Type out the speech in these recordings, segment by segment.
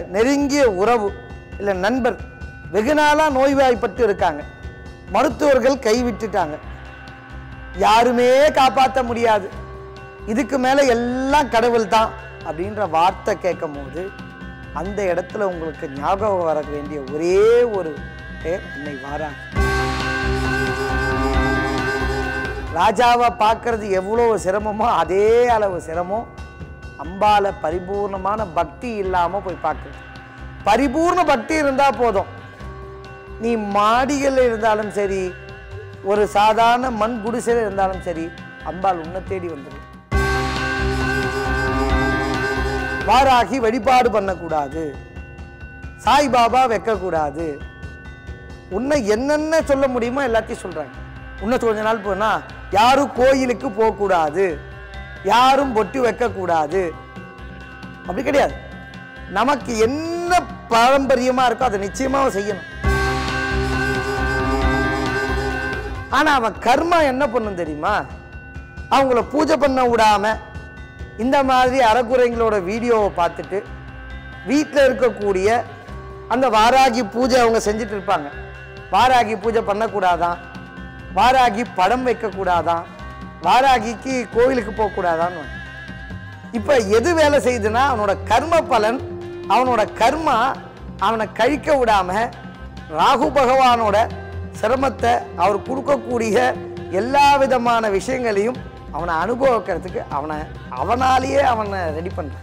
நெருங்கிய உறவு இல்லை நண்பர் வெகு நாளாக நோய்வாய்ப்பட்டு இருக்காங்க மருத்துவர்கள் கைவிட்டுட்டாங்க யாருமே காப்பாற்ற முடியாது இதுக்கு மேலே எல்லாம் கடவுள் தான் அப்படின்ற வார்த்தை கேட்கும் போது அந்த இடத்துல உங்களுக்கு ஞாபகம் வர வேண்டிய ஒரே ஒரு பேர் அன்னை வாராங்க ராஜாவை பார்க்கறது எவ்வளோ சிரமமோ அதே அளவு சிரமம் அம்பால பரிபூர்ணமான பக்தி இல்லாமல் போய் பார்க்குறது பரிபூர்ண பக்தி இருந்தால் போதும் நீ மாடிகள் இருந்தாலும் சரி ஒரு சாதாரண மண் குடிசையில் இருந்தாலும் சரி அம்பாள் உன்னை தேடி வந்துடும் வாராகி வழிபாடு பண்ணக்கூடாது சாய்பாபா வைக்கக்கூடாது உன்னை என்னென்ன சொல்ல முடியுமோ எல்லாத்தையும் சொல்றாங்க இன்னும் கொஞ்ச நாள் போனா யாரும் கோயிலுக்கு போகக்கூடாது யாரும் பொட்டு வைக்கக்கூடாது அப்படி கிடையாது நமக்கு என்ன பாரம்பரியமா இருக்கோ அதை நிச்சயமா அவன் செய்யணும் ஆனா அவன் கர்மா என்ன பண்ணும் தெரியுமா அவங்கள பூஜை பண்ண விடாம இந்த மாதிரி அறக்குறைங்களோட வீடியோவை பார்த்துட்டு வீட்டில் இருக்கக்கூடிய அந்த வாராகி பூஜை அவங்க செஞ்சுட்டு இருப்பாங்க வாராகி பூஜை பண்ணக்கூடாதான் வாராகி படம் வைக்கக்கூடாதான் வாராகிக்கு கோவிலுக்கு போகக்கூடாதான்னு இப்போ எது வேலை செய்யுதுன்னா அவனோட கர்ம பலன் அவனோட கர்மா அவனை கழிக்க விடாம ராகு பகவானோட சிரமத்தை அவர் கொடுக்கக்கூடிய எல்லா விதமான விஷயங்களையும் அவனை அனுபவிக்கிறதுக்கு அவனை அவனாலேயே அவனை ரெடி பண்றான்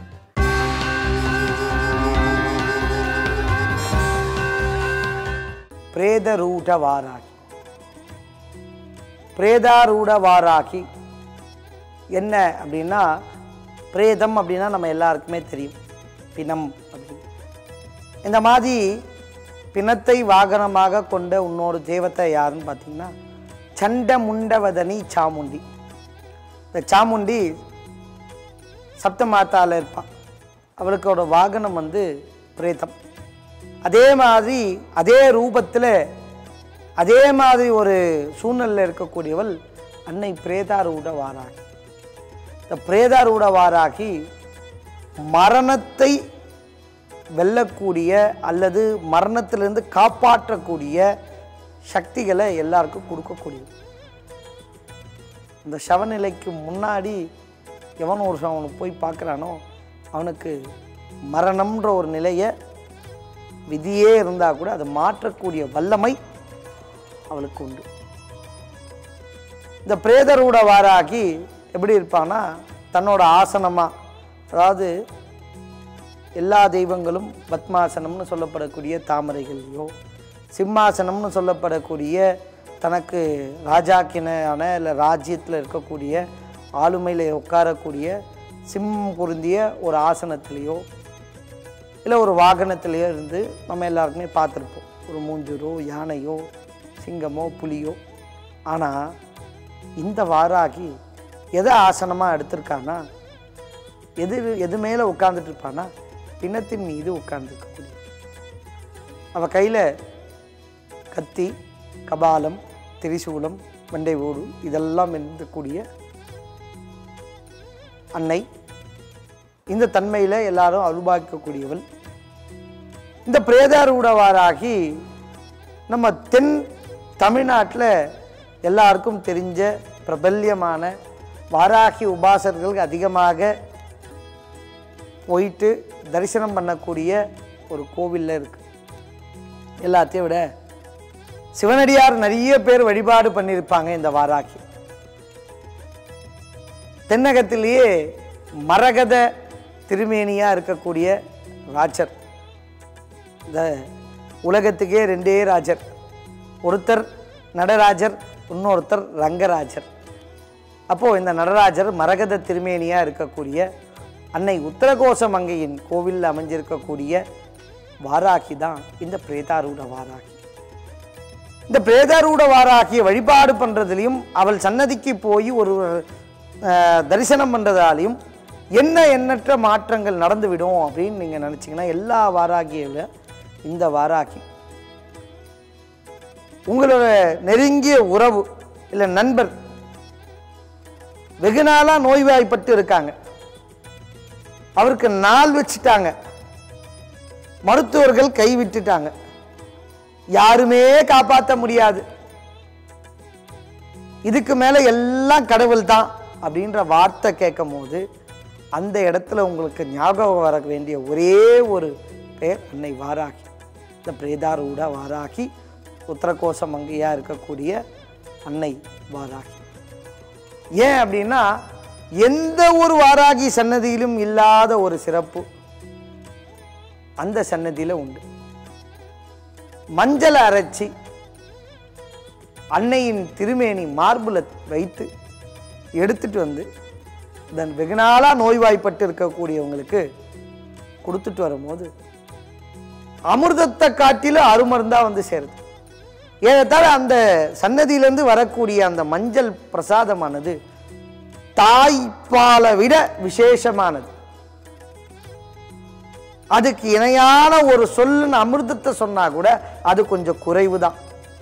பிரேதரூட வாராகி பிரேதாரூட வாராகி என்ன அப்படின்னா பிரேதம் அப்படின்னா நம்ம எல்லாருக்குமே தெரியும் பிணம் அப்படின்னு இந்த மாதிரி பிணத்தை வாகனமாக கொண்ட இன்னொரு தேவத்தை யாருன்னு பார்த்தீங்கன்னா சண்ட முண்டவதனி சாமுண்டி இந்த சாமுண்டி சப்த மாத்தால இருப்பான் அவளுக்கோட வாகனம் வந்து பிரேதம் அதே மாதிரி அதே ரூபத்தில் அதே மாதிரி ஒரு சூழ்நிலையில் இருக்கக்கூடியவள் அன்னை பிரேதாரூட வாராகி இந்த பிரேதாரூட வாராகி மரணத்தை வெல்லக்கூடிய அல்லது மரணத்திலிருந்து காப்பாற்றக்கூடிய சக்திகளை எல்லாருக்கும் கொடுக்கக்கூடியது இந்த சவநிலைக்கு முன்னாடி எவன் ஒரு அவனுக்கு போய் பார்க்குறானோ அவனுக்கு மரணம்ன்ற ஒரு நிலையை விதியே இருந்தால் கூட அதை மாற்றக்கூடிய வல்லமை அவளுக்கு உண்டு இந்த பிரேதரூட வாராகி எப்படி இருப்பான்னா தன்னோட ஆசனமாக அதாவது எல்லா தெய்வங்களும் பத்மாசனம்னு சொல்லப்படக்கூடிய தாமரைகள்லையோ சிம்மாசனம்னு சொல்லப்படக்கூடிய தனக்கு ராஜாக்கினான இல்லை ராஜ்யத்தில் இருக்கக்கூடிய ஆளுமையில் உட்காரக்கூடிய சிம்மம் பொருந்திய ஒரு ஆசனத்திலேயோ இல்லை ஒரு வாகனத்திலேயோ இருந்து நம்ம எல்லாருக்குமே பார்த்துருப்போம் ஒரு மூஞ்சூரோ யானையோ சிங்கமோ புலியோ ஆனால் இந்த வாராகி எதை ஆசனமாக எடுத்திருக்கானா எது எது மேலே உட்கார்ந்துட்டு இருப்பானா பிணத்தின் மீது உட்கார்ந்துருக்கக்கூடிய அவள் கையில் கத்தி கபாலம் திரிசூலம் வெண்டை ஓடு இதெல்லாம் இருக்கக்கூடிய அன்னை இந்த தன்மையில் எல்லாரும் அருள்பாய்க்கக்கூடியவள் இந்த பிரேதாரூடவாராகி நம்ம தென் தமிழ்நாட்டில் எல்லாருக்கும் தெரிஞ்ச பிரபல்யமான வாராகி உபாசகர்களுக்கு அதிகமாக போயிட்டு தரிசனம் பண்ணக்கூடிய ஒரு கோவிலில் இருக்கு எல்லாத்தையும் விட சிவனடியார் நிறைய பேர் வழிபாடு பண்ணியிருப்பாங்க இந்த வாராகி தென்னகத்திலேயே மரகத திருமேனியாக இருக்கக்கூடிய ராஜர் இந்த உலகத்துக்கே ரெண்டே ராஜர் ஒருத்தர் நடராஜர் இன்னொருத்தர் ரங்கராஜர் அப்போது இந்த நடராஜர் மரகத திருமேனியாக இருக்கக்கூடிய அன்னை உத்தரகோச மங்கையின் கோவிலில் அமைஞ்சிருக்கக்கூடிய வாராகி தான் இந்த பிரேதாரூட வாராகி இந்த பிரேதாரூட வாராகிய வழிபாடு பண்ணுறதுலையும் அவள் சன்னதிக்கு போய் ஒரு அஹ், தரிசனம் பண்ணுறதாலையும் என்ன எண்ணற்ற மாற்றங்கள் நடந்துவிடும் அப்படின்னு நீங்கள் நினச்சிங்கன்னா எல்லா வாராகியை விட இந்த வாராகி உங்களோட நெருங்கிய உறவு இல்லை நண்பர் வெகு நாளாக நோய்வாய்ப்பட்டு இருக்காங்க அவருக்கு நாள் வச்சுட்டாங்க மருத்துவர்கள் கைவிட்டுட்டாங்க யாருமே காப்பாற்ற முடியாது இதுக்கு மேல எல்லாம் கடவுள் தான் அப்படின்ற வார்த்தை கேட்கும் போது அந்த இடத்துல உங்களுக்கு ஞாபகம் வர வேண்டிய ஒரே ஒரு பெயர் அன்னை வாராகி இந்த பிரேதாரூட வாராகி உத்தரகோச மங்கையா இருக்கக்கூடிய அன்னை வாராகி ஏன் அப்படின்னா எந்த ஒரு வாராகி சன்னதியிலும் இல்லாத ஒரு சிறப்பு அந்த சன்னதியில உண்டு மஞ்சளை அரைச்சி அன்னையின் திருமேனி மார்புல வைத்து எடுத்துட்டு வந்து தன் வெகு நாளா நோய்வாய்ப்பட்டு இருக்கக்கூடியவங்களுக்கு கொடுத்துட்டு வரும்போது அமிர்தத்தை காட்டிலும் அருமருந்தா வந்து சேருது ஏறத்தாழ அந்த சன்னதியிலிருந்து வரக்கூடிய அந்த மஞ்சள் பிரசாதமானது தாய்ப்பாலை விட விசேஷமானது அதுக்கு இணையான ஒரு சொல்லுன்னு அமிர்தத்தை சொன்னா கூட அது கொஞ்சம் குறைவுதான்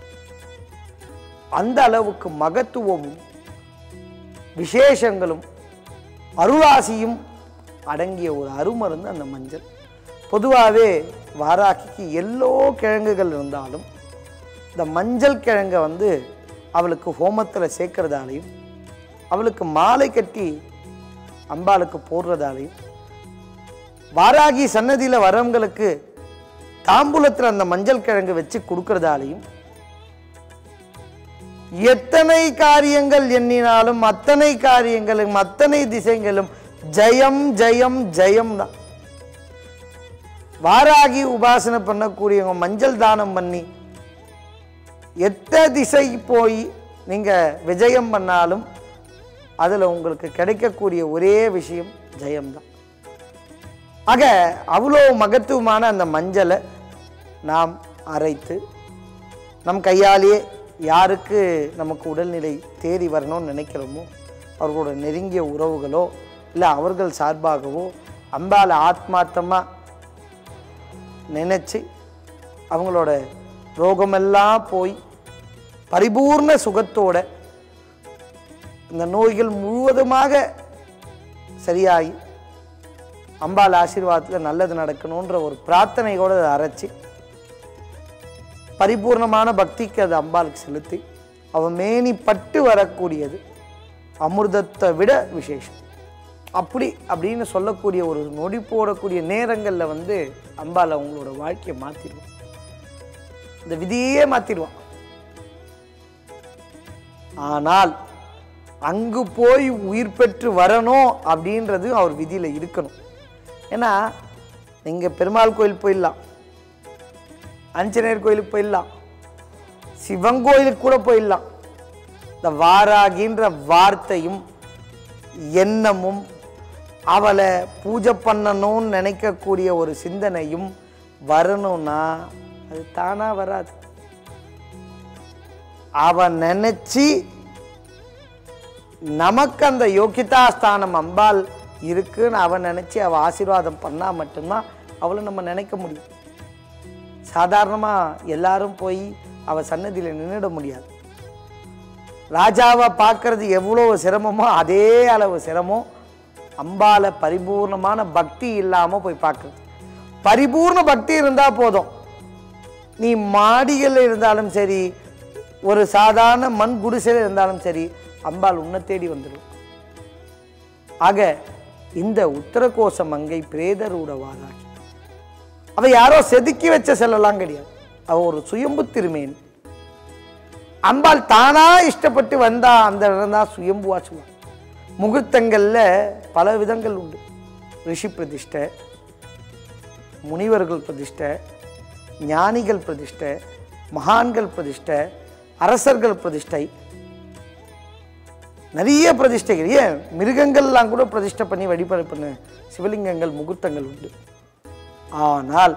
அந்த அளவுக்கு மகத்துவமும் விசேஷங்களும் அருளாசியும் அடங்கிய ஒரு அருமருந்து அந்த மஞ்சள் பொதுவாகவே வாராகிக்கு எல்லோ கிழங்குகள் இருந்தாலும் இந்த மஞ்சள் கிழங்கை வந்து அவளுக்கு ஹோமத்தில் சேர்க்கறதாலையும் அவளுக்கு மாலை கட்டி அம்பாளுக்கு போடுறதாலையும் வாராகி சன்னதியில் வரவங்களுக்கு தாம்பூலத்தில் அந்த மஞ்சள் கிழங்கு வச்சு கொடுக்கறதாலையும் எத்தனை காரியங்கள் எண்ணினாலும் அத்தனை காரியங்களும் அத்தனை திசைகளும் ஜெயம் ஜெயம் ஜெயம் தான் வாராகி உபாசனை பண்ணக்கூடியவங்க மஞ்சள் தானம் பண்ணி எத்த திசை போய் நீங்க விஜயம் பண்ணாலும் அதுல உங்களுக்கு கிடைக்கக்கூடிய ஒரே விஷயம் ஜெயம்தான் ஆக அவ்வளோ மகத்துவமான அந்த மஞ்சளை நாம் அரைத்து நம் கையாலேயே யாருக்கு நமக்கு உடல்நிலை தேடி வரணும்னு நினைக்கிறோமோ அவர்களோட நெருங்கிய உறவுகளோ இல்லை அவர்கள் சார்பாகவோ அம்பால ஆத்மார்த்தமாக நினச்சி அவங்களோட ரோகமெல்லாம் போய் பரிபூர்ண சுகத்தோட இந்த நோய்கள் முழுவதுமாக சரியாகி அம்பாள் ஆசீர்வாதத்தில் நல்லது நடக்கணுன்ற ஒரு பிரார்த்தனையோடு அதை அரைச்சி பரிபூர்ணமான பக்திக்கு அது அம்பாளுக்கு செலுத்தி அவன் மேனி பட்டு வரக்கூடியது அமிர்தத்தை விட விசேஷம் அப்படி அப்படின்னு சொல்லக்கூடிய ஒரு நொடி போடக்கூடிய நேரங்களில் வந்து அம்பாள் அவங்களோட வாழ்க்கையை மாற்றிடுவான் இந்த விதியே மாற்றிடுவான் ஆனால் அங்கு போய் உயிர் பெற்று வரணும் அப்படின்றது அவர் விதியில் இருக்கணும் ஏன்னா நீங்கள் பெருமாள் கோயில் போயிடலாம் ஆஞ்சநேயர் கோயிலுக்கு போயிடலாம் சிவன் கோயிலுக்கு கூட போயிடலாம் இந்த வாராகின்ற வார்த்தையும் எண்ணமும் அவளை பூஜை பண்ணணும்னு நினைக்கக்கூடிய ஒரு சிந்தனையும் வரணும்னா அது தானா வராது அவன் நினைச்சு நமக்கு அந்த யோகிதா ஸ்தானம் அம்பாள் இருக்குன்னு அவன் நினைச்சு அவ ஆசீர்வாதம் பண்ணா மட்டும்தான் அவளை நம்ம நினைக்க முடியும் சாதாரணமா எல்லாரும் போய் அவ சன்னதியில நின்றுட முடியாது ராஜாவை பார்க்கறது எவ்வளோ சிரமமோ அதே அளவு சிரமம் அம்பால பரிபூர்ணமான பக்தி இல்லாம போய் பார்க்கறது பரிபூர்ண பக்தி இருந்தா போதும் நீ மாடிகளில் இருந்தாலும் சரி ஒரு சாதாரண மண் குடிசையில் இருந்தாலும் சரி அம்பாள் உன்னை தேடி வந்துடும் ஆக இந்த உத்தரகோச மங்கை பிரேதரூட வாராகி அவ யாரோ செதுக்கி வச்ச செல்லலாம் கிடையாது அவ ஒரு சுயம்பு திருமேன் அம்பாள் தானா இஷ்டப்பட்டு வந்தா அந்த இடம் தான் சுயம்புவா சொல்லுவாங்க முகூர்த்தங்கள்ல பல விதங்கள் உண்டு ரிஷி பிரதிஷ்டை முனிவர்கள் பிரதிஷ்டை ஞானிகள் பிரதிஷ்டை மகான்கள் பிரதிஷ்டை அரசர்கள் பிரதிஷ்டை நிறைய பிரதிஷ்டைகள் ஏன் மிருகங்கள்லாம் கூட பிரதிஷ்டை பண்ணி வழிபாடு பண்ண சிவலிங்கங்கள் முகூர்த்தங்கள் உண்டு ஆனால்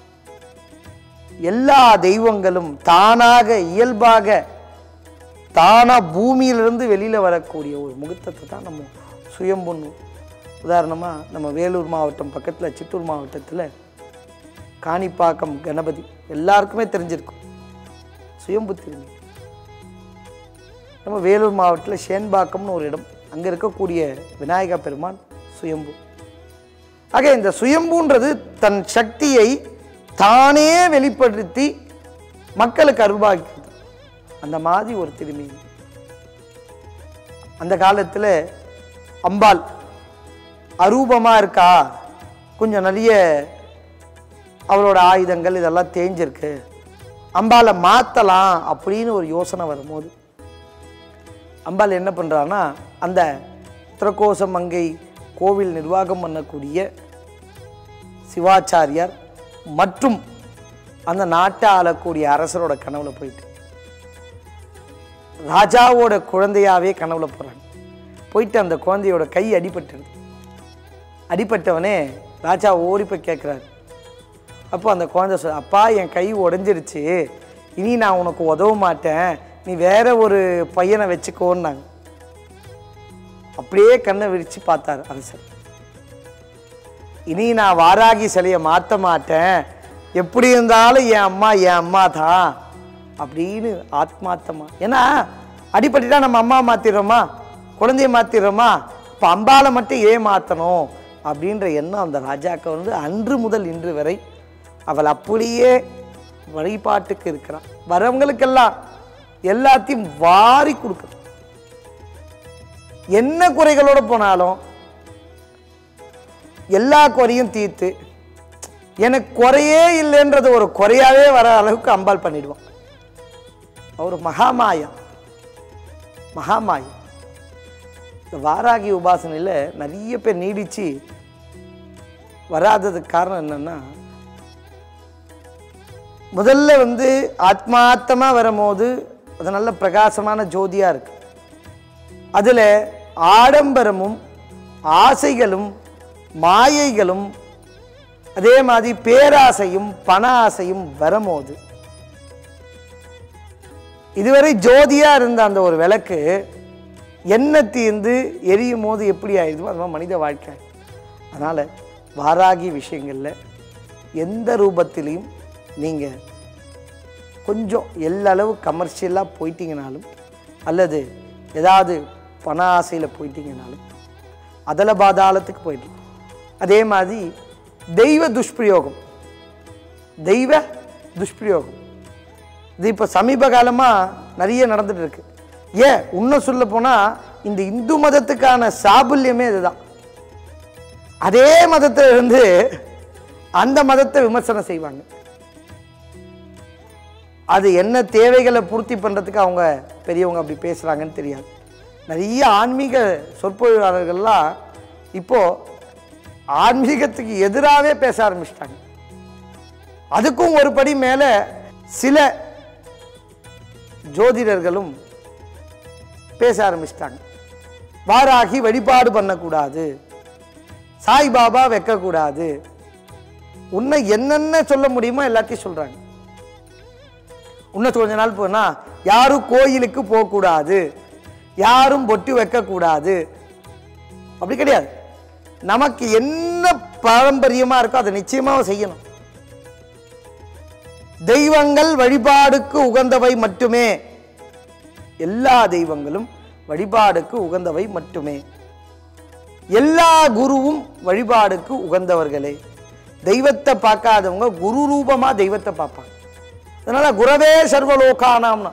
எல்லா தெய்வங்களும் தானாக இயல்பாக தானா பூமியிலிருந்து வெளியில வரக்கூடிய ஒரு முகூர்த்தத்தை தான் நம்ம சுயம்புன்னு உதாரணமா நம்ம வேலூர் மாவட்டம் பக்கத்துல சித்தூர் மாவட்டத்துல காணிப்பாக்கம் கணபதி எல்லாருக்குமே தெரிஞ்சிருக்கும் சுயம்பு திருமி நம்ம வேலூர் மாவட்டத்தில் ஷேன்பாக்கம்னு ஒரு இடம் அங்கே இருக்கக்கூடிய விநாயகா பெருமான் சுயம்பு ஆக இந்த சுயம்புன்றது தன் சக்தியை தானே வெளிப்படுத்தி மக்களுக்கு அருள்பாக்கியது அந்த மாதிரி ஒரு திருமேனி அந்த காலத்தில் அம்பாள் அரூபமாக இருக்கா கொஞ்சம் நிறைய அவளோட ஆயுதங்கள் இதெல்லாம் தேஞ்சிருக்கு அம்பாளை மாற்றலாம் அப்படின்னு ஒரு யோசனை வரும்போது அம்பாள் என்ன பண்ணுறான்னா அந்த உத்தரகோச மங்கை கோவில் நிர்வாகம் பண்ணக்கூடிய சிவாச்சாரியார் மற்றும் அந்த நாட்டை ஆளக்கூடிய அரசரோட கனவுல போயிட்டு ராஜாவோட குழந்தையாவே கனவுல போகிறாங்க போயிட்டு அந்த குழந்தையோட கை அடிபட்டுருது அடிபட்டவனே ராஜா ஓடி போய் கேட்குறாரு அப்போ அந்த குழந்தை சொல் அப்பா என் கை உடைஞ்சிருச்சு இனி நான் உனக்கு உதவ மாட்டேன் நீ வேற ஒரு பையனை வச்சுக்கோன்னாங்க அப்படியே கண்ணை விரிச்சு பார்த்தார் அரசர் இனி நான் வாராகி சிலையை மாற்ற மாட்டேன் எப்படி இருந்தாலும் என் அம்மா என் அம்மா தான் அப்படின்னு ஆத்மார்த்தமா ஏன்னா அடிபட்டுட்டா நம்ம அம்மா மாத்திடுறோமா குழந்தைய மாத்திடுறோமா இப்போ அம்பாலை மட்டும் ஏன் மாற்றணும் அப்படின்ற எண்ணம் அந்த ராஜாக்கு வந்து அன்று முதல் இன்று வரை அவள் அப்படியே வழிபாட்டுக்கு இருக்கிறான் வரவங்களுக்கெல்லாம் எல்லாத்தையும் வாரி கொடுக்குறான் என்ன குறைகளோட போனாலும் எல்லா குறையும் தீர்த்து எனக்கு குறையே இல்லைன்றது ஒரு குறையாவே வர அளவுக்கு அம்பாள் பண்ணிடுவான் அவர் மகாமாயம் மகாமாயம் இந்த வாராகி உபாசனையில் நிறைய பேர் நீடிச்சு வராததுக்கு காரணம் என்னன்னா முதல்ல வந்து ஆத்மார்த்தமாக வரும்போது அது நல்ல பிரகாசமான ஜோதியாக இருக்கு அதில் ஆடம்பரமும் ஆசைகளும் மாயைகளும் அதே மாதிரி பேராசையும் பண ஆசையும் வரும்போது இதுவரை ஜோதியா இருந்த அந்த ஒரு விளக்கு எண்ணெய் தீர்ந்து எரியும் போது எப்படி ஆயிடுமோ அது மாதிரி மனித வாழ்க்கை அதனால வாராகி விஷயங்கள்ல எந்த ரூபத்திலையும் நீங்க கொஞ்சம் எல்லளவு கமர்ஷியலாக போயிட்டீங்கனாலும் அல்லது ஏதாவது பண ஆசையில் போயிட்டீங்கனாலும் அதல பாதாளத்துக்கு போயிடலாம் அதே மாதிரி தெய்வ துஷ்பிரயோகம் தெய்வ துஷ்பிரயோகம் இது இப்போ சமீப காலமாக நிறைய நடந்துட்டு இருக்கு ஏன் இன்னும் சொல்ல போனால் இந்த இந்து மதத்துக்கான சாபல்யமே இதுதான் அதே மதத்தை இருந்து அந்த மதத்தை விமர்சனம் செய்வாங்க அது என்ன தேவைகளை பூர்த்தி பண்ணுறதுக்கு அவங்க பெரியவங்க அப்படி பேசுகிறாங்கன்னு தெரியாது நிறைய ஆன்மீக சொற்பொழிவாளர்கள்லாம் இப்போது ஆன்மீகத்துக்கு எதிராகவே பேச ஆரம்பிச்சிட்டாங்க அதுக்கும் ஒரு படி மேலே சில ஜோதிடர்களும் பேச ஆரம்பிச்சிட்டாங்க வாராகி வழிபாடு பண்ணக்கூடாது சாய்பாபா வைக்கக்கூடாது உன்னை என்னென்ன சொல்ல முடியுமோ எல்லாத்தையும் சொல்கிறாங்க இன்னும் கொஞ்ச நாள் போனா யாரும் கோயிலுக்கு போகக்கூடாது யாரும் பொட்டு வைக்கக்கூடாது அப்படி கிடையாது நமக்கு என்ன பாரம்பரியமா இருக்கோ அதை நிச்சயமாக செய்யணும் தெய்வங்கள் வழிபாடுக்கு உகந்தவை மட்டுமே எல்லா தெய்வங்களும் வழிபாடுக்கு உகந்தவை மட்டுமே எல்லா குருவும் வழிபாடுக்கு உகந்தவர்களே தெய்வத்தை பார்க்காதவங்க குரு ரூபமா தெய்வத்தை பார்ப்பாங்க அதனால குரவே சர்வலோகானாம்னா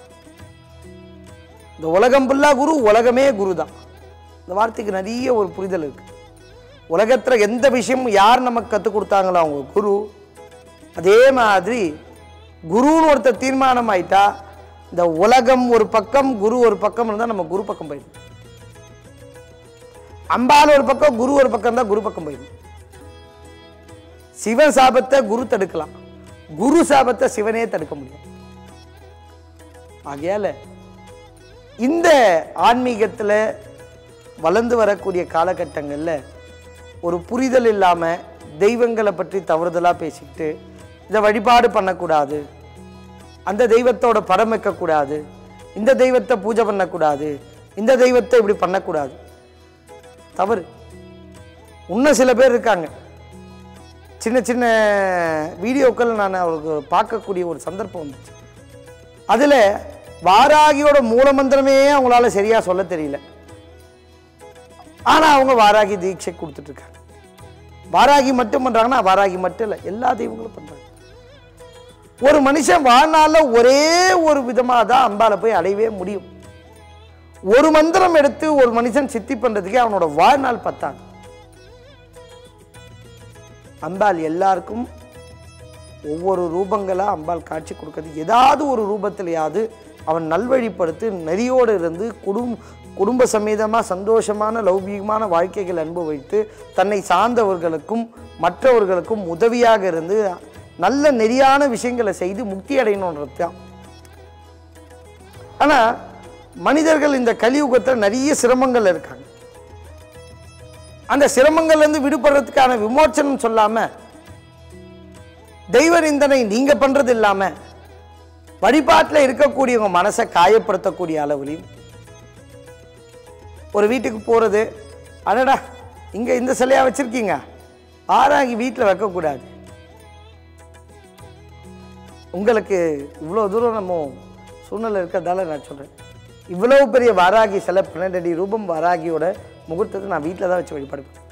இந்த உலகம் ஃபுல்லா குரு உலகமே குரு தான் இந்த வார்த்தைக்கு நிறைய ஒரு புரிதல் இருக்கு உலகத்துல எந்த விஷயமும் யார் நமக்கு கற்றுக் கொடுத்தாங்களோ அவங்க குரு அதே மாதிரி குருன்னு ஒருத்தர் தீர்மானம் ஆயிட்டா இந்த உலகம் ஒரு பக்கம் குரு ஒரு பக்கம் இருந்தால் நம்ம குரு பக்கம் போயிடும் அம்பாள் ஒரு பக்கம் குரு ஒரு பக்கம் தான் குரு பக்கம் போயிடும் சிவன் சாபத்தை குரு தடுக்கலாம் குரு சாபத்தை சிவனே தடுக்க முடியும் ஆகையால இந்த ஆன்மீகத்தில் வளர்ந்து வரக்கூடிய காலகட்டங்களில் ஒரு புரிதல் இல்லாமல் தெய்வங்களை பற்றி தவறுதலாக பேசிக்கிட்டு இதை வழிபாடு பண்ணக்கூடாது அந்த தெய்வத்தோட படம் வைக்கக்கூடாது இந்த தெய்வத்தை பூஜை பண்ணக்கூடாது இந்த தெய்வத்தை இப்படி பண்ணக்கூடாது தவறு இன்னும் சில பேர் இருக்காங்க சின்ன சின்ன வீடியோக்கள் நான் அவருக்கு பார்க்கக்கூடிய ஒரு சந்தர்ப்பம் வந்துச்சு அதில் வாராகியோட மூலமந்திரமே அவங்களால சரியாக சொல்ல தெரியல ஆனால் அவங்க வாராகி தீட்சை கொடுத்துட்டு இருக்காங்க வாராகி மட்டும் பண்ணுறாங்கன்னா வாராகி மட்டும் இல்லை எல்லா தெய்வங்களும் பண்ணுறாங்க ஒரு மனுஷன் வாழ்நாள்ல ஒரே ஒரு விதமாக தான் அம்பால போய் அடையவே முடியும் ஒரு மந்திரம் எடுத்து ஒரு மனுஷன் சித்தி பண்றதுக்கே அவனோட வாழ்நாள் பத்தாது அம்பாள் எல்லாருக்கும் ஒவ்வொரு ரூபங்களா அம்பாள் காட்சி கொடுக்குறது ஏதாவது ஒரு ரூபத்திலேயாவது அவன் நல்வழிப்படுத்தி நெறியோடு இருந்து குடும் குடும்ப சமேதமாக சந்தோஷமான லௌகீகமான வாழ்க்கைகள் அனுபவித்து தன்னை சார்ந்தவர்களுக்கும் மற்றவர்களுக்கும் உதவியாக இருந்து நல்ல நெறியான விஷயங்களை செய்து முக்தி அடையணுன்றது தான் ஆனால் மனிதர்கள் இந்த கலியுகத்தில் நிறைய சிரமங்கள் இருக்காங்க அந்த சிரமங்கள்லேருந்து விடுபடுறதுக்கான விமோச்சனம் சொல்லாமல் தெய்வ நிந்தனை நீங்க பண்றது இல்லாம வழிபாட்டில் இருக்கக்கூடியவங்க மனசை காயப்படுத்தக்கூடிய அளவுலையும் ஒரு வீட்டுக்கு போறது அடடா இங்க இந்த சிலையா வச்சிருக்கீங்க ஆறாங்கி வீட்டில் வைக்கக்கூடாது உங்களுக்கு இவ்வளோ தூரம் நம்ம சூழ்நிலை இருக்கிறதால நான் சொல்றேன் இவ்வளவு பெரிய வாராகி சிலை பன்னெண்டு அடி ரூபம் வாராகியோட முகூர்த்தத்தை நான் வீட்டில் தான் வச்சு வழிபாடு பண்ணுவேன்.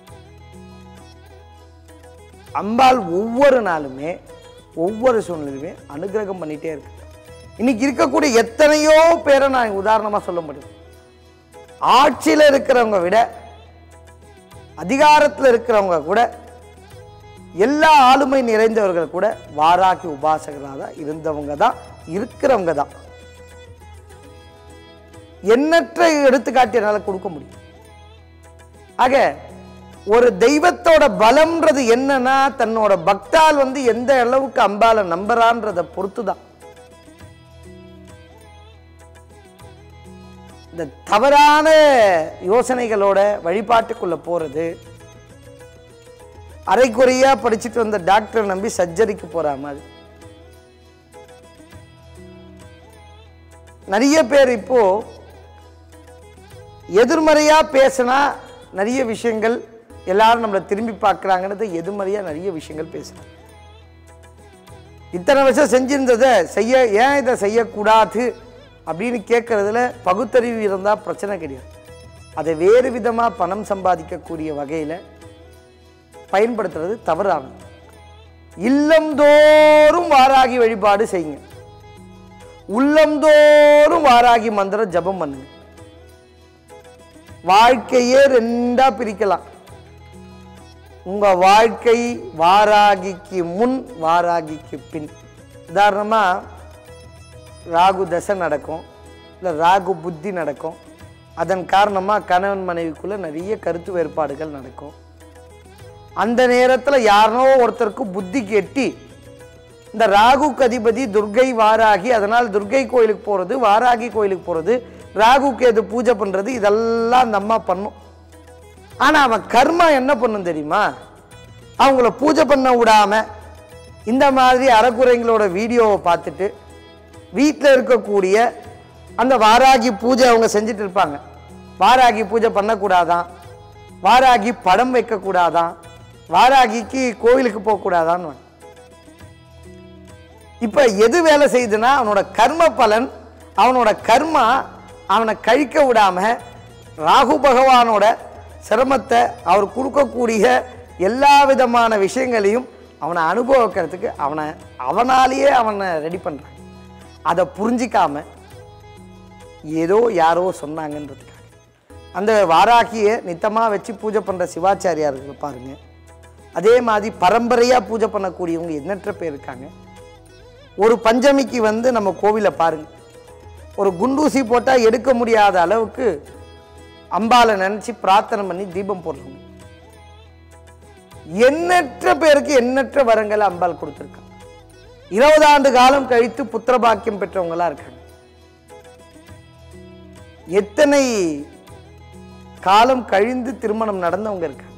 அம்பாள் ஒவ்வொரு நாளுமே ஒவ்வொரு சூழ்நிலையுமே அனுகிரகம் பண்ணிட்டே இருக்கு இன்னைக்கு இருக்கக்கூடிய எத்தனையோ பேரை நான் உதாரணமா சொல்ல முடியும் ஆட்சியில் இருக்கிறவங்க விட அதிகாரத்தில் இருக்கிறவங்க கூட எல்லா ஆளுமை நிறைந்தவர்கள் கூட வாராகி உபாசகராக தான் இருந்தவங்க தான் இருக்கிறவங்க தான் எண்ணற்ற எடுத்துக்காட்டு என்னால் கொடுக்க முடியும் ஆக ஒரு தெய்வத்தோட பலம்ன்றது என்னன்னா தன்னோட பக்தால் வந்து எந்த அளவுக்கு அம்பால நம்புறான்றத பொறுத்து தான் இந்த தவறான யோசனைகளோட வழிபாட்டுக்குள்ள போறது அரைக்குறையா படிச்சுட்டு வந்த டாக்டர் நம்பி சர்ஜரிக்கு போற மாதிரி நிறைய பேர் இப்போ எதிர்மறையா பேசினா நிறைய விஷயங்கள் எல்லாரும் நம்மளை திரும்பி பார்க்குறாங்கன்றது எதிர்மறையா நிறைய விஷயங்கள் பேசுறாங்க இத்தனை வருஷம் செஞ்சிருந்ததை செய்ய ஏன் இதை செய்யக்கூடாது அப்படின்னு கேட்கறதுல பகுத்தறிவு இருந்தால் பிரச்சனை கிடையாது அதை வேறு விதமாக பணம் சம்பாதிக்கக்கூடிய வகையில் பயன்படுத்துறது தவறானது இல்லந்தோறும் வாராகி வழிபாடு செய்யுங்க உள்ளந்தோறும் வாராகி மந்திரம் ஜபம் பண்ணுங்க வாழ்க்கையே ரெண்டா பிரிக்கலாம் உங்க வாழ்க்கை வாராகிக்கு முன் வாராகிக்கு பின் உதாரணமா ராகு தசை நடக்கும் இல்லை ராகு புத்தி நடக்கும் அதன் காரணமாக கணவன் மனைவிக்குள்ள நிறைய கருத்து வேறுபாடுகள் நடக்கும் அந்த நேரத்தில் யாரோ ஒருத்தருக்கு புத்தி கெட்டி இந்த ராகுக்கு அதிபதி துர்கை வாராகி அதனால் துர்கை கோயிலுக்கு போகிறது வாராகி கோயிலுக்கு போகிறது ராகுக்கு எது பூஜை பண்ணுறது இதெல்லாம் அந்த அம்மா பண்ணும் ஆனால் அவன் கர்மா என்ன பண்ணும் தெரியுமா அவங்கள பூஜை பண்ண விடாம இந்த மாதிரி அறக்குறைங்களோட வீடியோவை பார்த்துட்டு வீட்டில் இருக்கக்கூடிய அந்த வாராகி பூஜை அவங்க செஞ்சுட்டு இருப்பாங்க வாராகி பூஜை பண்ணக்கூடாதான் வாராகி படம் வைக்கக்கூடாதான் வாராகிக்கு கோவிலுக்கு போகக்கூடாதான்னு இப்போ எது வேலை செய்யுதுன்னா அவனோட கர்ம பலன் அவனோட கர்மா அவனை கழிக்க விடாம ராகு பகவானோட சிரமத்தை அவர் கொடுக்கக்கூடிய எல்லா விதமான விஷயங்களையும் அவனை அனுபவிக்கிறதுக்கு அவனை அவனாலேயே அவனை ரெடி பண்ணுறான் அதை புரிஞ்சிக்காம ஏதோ யாரோ சொன்னாங்கன்றதுக்காக அந்த வாராகியை நித்தமாக வச்சு பூஜை பண்ணுற சிவாச்சாரியார்கள் பாருங்க அதே மாதிரி பரம்பரையாக பூஜை பண்ணக்கூடியவங்க எண்ணற்ற பேர் இருக்காங்க ஒரு பஞ்சமிக்கு வந்து நம்ம கோவிலை பாருங்க ஒரு குண்டூசி போட்டால் எடுக்க முடியாத அளவுக்கு அம்பாலை நினச்சி பிரார்த்தனை பண்ணி தீபம் போடுறாங்க எண்ணற்ற பேருக்கு எண்ணற்ற வரங்களை அம்பாள் கொடுத்துருக்காங்க இருபது ஆண்டு காலம் கழித்து புத்திர பாக்கியம் பெற்றவங்களா இருக்காங்க எத்தனை காலம் கழிந்து திருமணம் நடந்தவங்க இருக்காங்க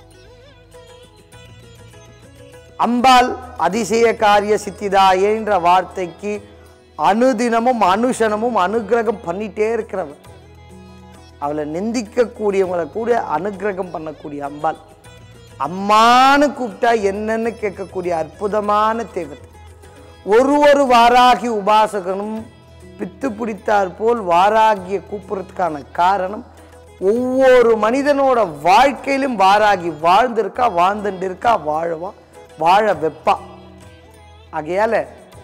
அம்பாள் அதிசய காரிய சித்திதாயேன்ற வார்த்தைக்கு அனுதினமும் அனுஷனமும் அனுகிரகம் பண்ணிட்டே இருக்கிறவன் அவளை நிந்திக்கக்கூடியவங்களை கூட அனுகிரகம் பண்ணக்கூடிய அம்பாள் அம்மான்னு கூப்பிட்டா என்னன்னு கேட்கக்கூடிய அற்புதமான தேவதை ஒரு ஒரு வாராகி உபாசகனும் பித்து பிடித்தார் போல் வாராகிய கூப்பிடுறதுக்கான காரணம் ஒவ்வொரு மனிதனோட வாழ்க்கையிலும் வாராகி வாழ்ந்திருக்கா வாழ்ந்துட்டு இருக்கா வாழவா வாழ வெப்பா ஆகையால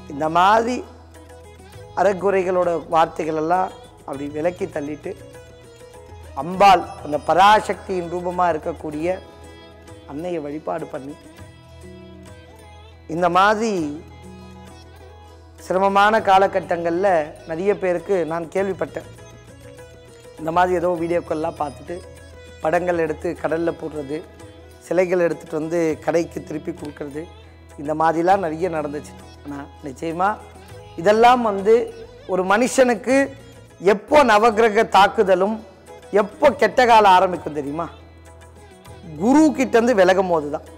இந்த மாதிரி அறகுறைகளோட வார்த்தைகள் எல்லாம் அப்படி விலக்கி தள்ளிட்டு அம்பாள் அந்த பராசக்தியின் ரூபமாக இருக்கக்கூடிய அன்னையை வழிபாடு பண்ணி இந்த மாதிரி சிரமமான காலகட்டங்களில் நிறைய பேருக்கு நான் கேள்விப்பட்டேன் இந்த மாதிரி ஏதோ வீடியோக்கள்லாம் பார்த்துட்டு படங்கள் எடுத்து கடலில் போடுறது சிலைகள் எடுத்துகிட்டு வந்து கடைக்கு திருப்பி கொடுக்கறது இந்த மாதிரிலாம் நிறைய நடந்துச்சு ஆனால் நிச்சயமாக இதெல்லாம் வந்து ஒரு மனுஷனுக்கு எப்போ நவக்கிரக தாக்குதலும் எப்போ கெட்ட காலம் ஆரம்பிக்கும் தெரியுமா குரு கிட்டேருந்து விலகும் போது தான்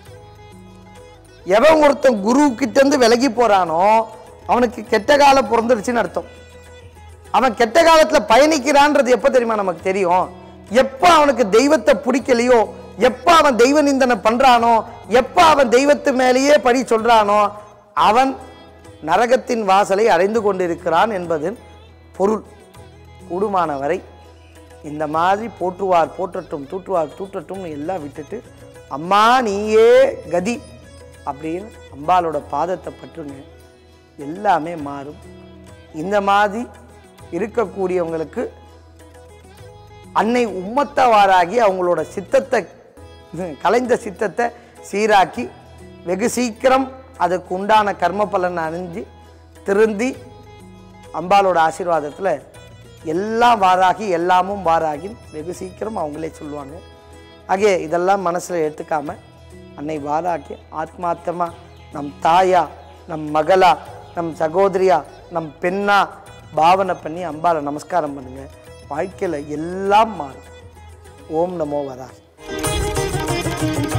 எவன் ஒருத்தன் குரு கிட்டேருந்து விலகி போறானோ அவனுக்கு கெட்ட காலம் பிறந்துருச்சுன்னு அர்த்தம் அவன் கெட்ட காலத்துல பயணிக்கிறான்றது எப்ப தெரியுமா நமக்கு தெரியும் எப்ப அவனுக்கு தெய்வத்தை பிடிக்கலையோ எப்ப அவன் தெய்வ நிந்தனை பண்றானோ எப்ப அவன் தெய்வத்து மேலேயே படி சொல்றானோ அவன் நரகத்தின் வாசலை அடைந்து கொண்டிருக்கிறான் என்பதன் பொருள் கூடுமான வரை இந்த மாதிரி போற்றுவார் போற்றட்டும் தூற்றுவார் தூற்றட்டும் எல்லாம் விட்டுட்டு அம்மா நீயே கதி அப்படின்னு அம்பாளோட பாதத்தை பற்றுங்க எல்லாமே மாறும் இந்த மாதிரி இருக்கக்கூடியவங்களுக்கு அன்னை உம்மத்தவாராகி அவங்களோட சித்தத்தை கலைந்த சித்தத்தை சீராக்கி வெகு சீக்கிரம் அதுக்கு உண்டான கர்ம பலன் அணிஞ்சு திருந்தி அம்பாளோட ஆசீர்வாதத்தில் எல்லாம் வாராகி எல்லாமும் வாராகி வெகு சீக்கிரம் அவங்களே சொல்லுவாங்க ஆகிய இதெல்லாம் மனசில் எடுத்துக்காம அன்னை வாராகி ஆத்மார்த்தமா நம் தாயா நம் மகளா நம் சகோதரியா நம் பெண்ணா பாவனை பண்ணி அம்பாளை நமஸ்காரம் பண்ணுங்க வாழ்க்கையில் எல்லாம் மாறும் ஓம் நமோ வராகி